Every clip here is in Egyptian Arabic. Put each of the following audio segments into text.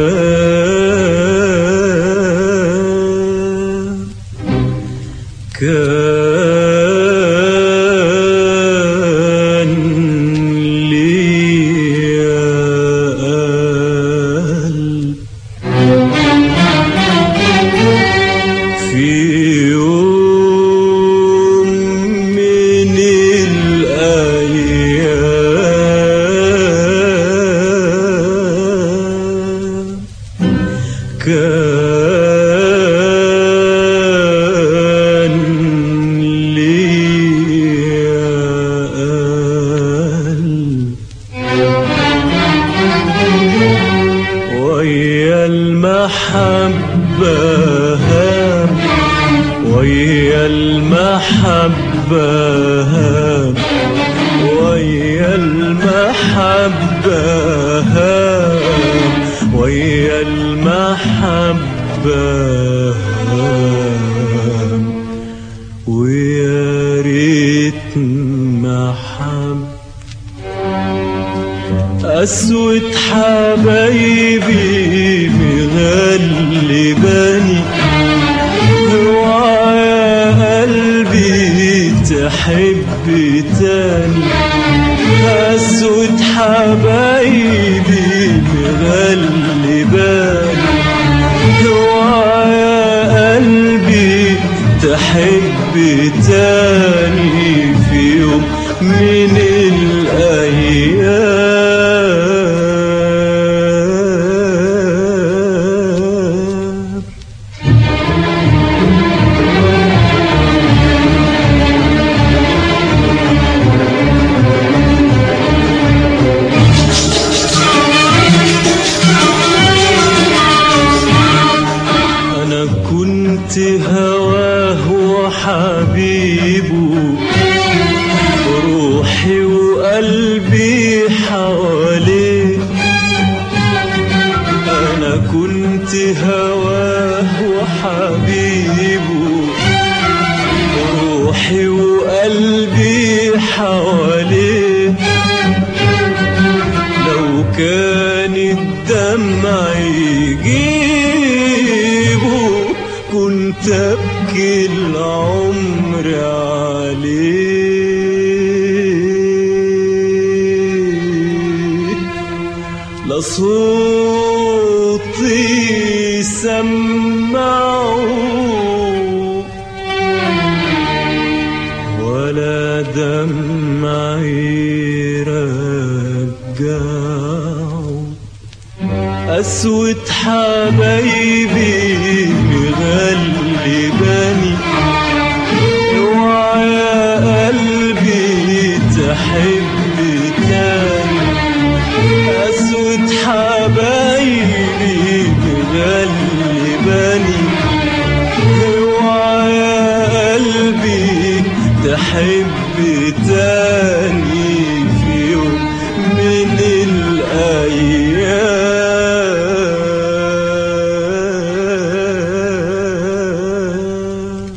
كان لي قلب في يوم من الأيام كان لي قلب ويا المحبة هام ويا المحبة هام ويا المحبة هام ويا المحبة هام ويا ريت محبة أسود حبايبي مغلباني اوعى يا قلبي تحب تاني أسود حبايبي مغلباني اوعى يا قلبي تحب تاني في يوم من الأيام أنا كنت هواه وحبيبه روحي وقلبي حواليه أنا كنت هواه وحبيبه روحي وقلبي حواليه لو كان الدمع يجيبه كنت ابكي العمر عليه لصوتي سمعه ولا دمعي رجعه أسود حبايبي مغلباني اوعى يا قلبي تحب تاني أسود حبايبي مغلباني اوعى يا قلبي تحب تاني في يوم من الأيام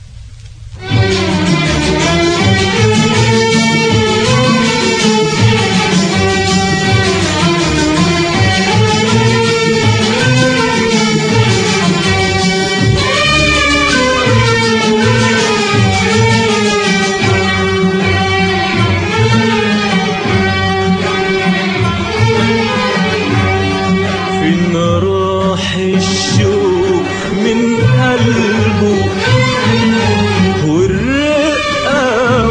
فين راح الشوق من قلبه والرقة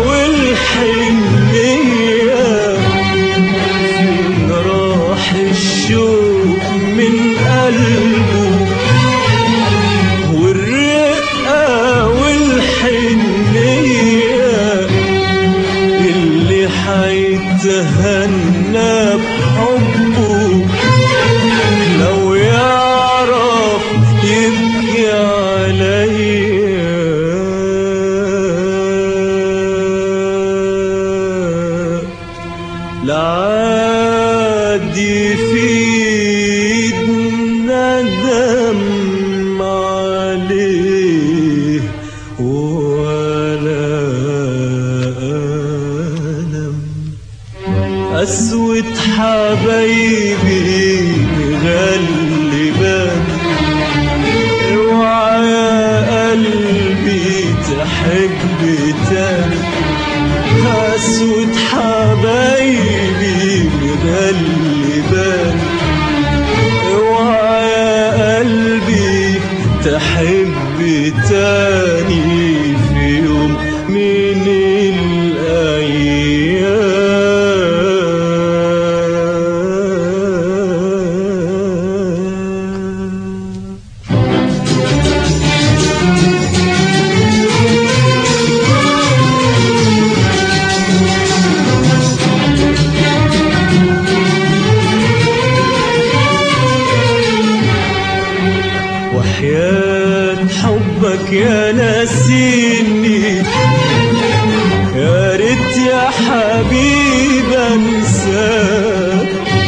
والحنية فين راح الشوق من قلبه والرقة والحنية اللي حيتهنى بحبه لو يعرف يبكي عليا لعاد يفيد ندم عليه ولا ألم أسود حبايبي غلي غلبان اوعى يا قلبي تحب تاني قسوة حبايبي مغلبان اوعى يا قلبي تحب تاني في يوم من الأيام وحياة حبك يا نسيني يا ريت يا حبيب انساك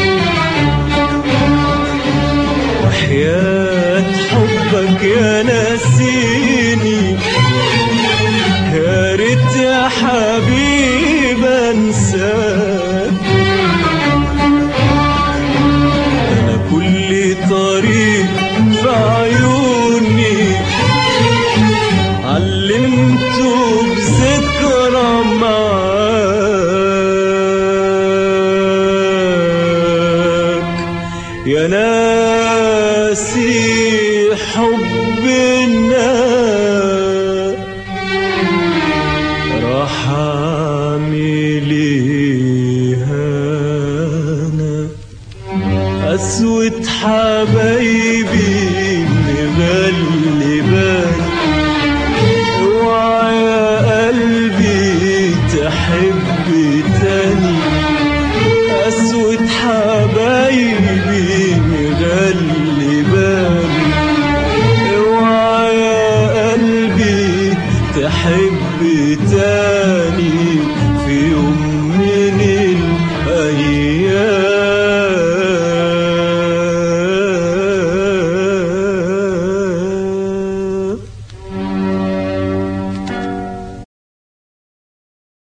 وحياة حبك يا نسيني يا ريت يا حبيب انساك انا كل طريق في عيوني علمته بذكرى معاك يا ناسي حب الناس راح اعمل ايه انا قسوة حبايبي مغلبان اوعى يا قلبي تحب تاني قسوة حبايبي مغلبان اوعى يا قلبي تحب تاني في يوم من الأيام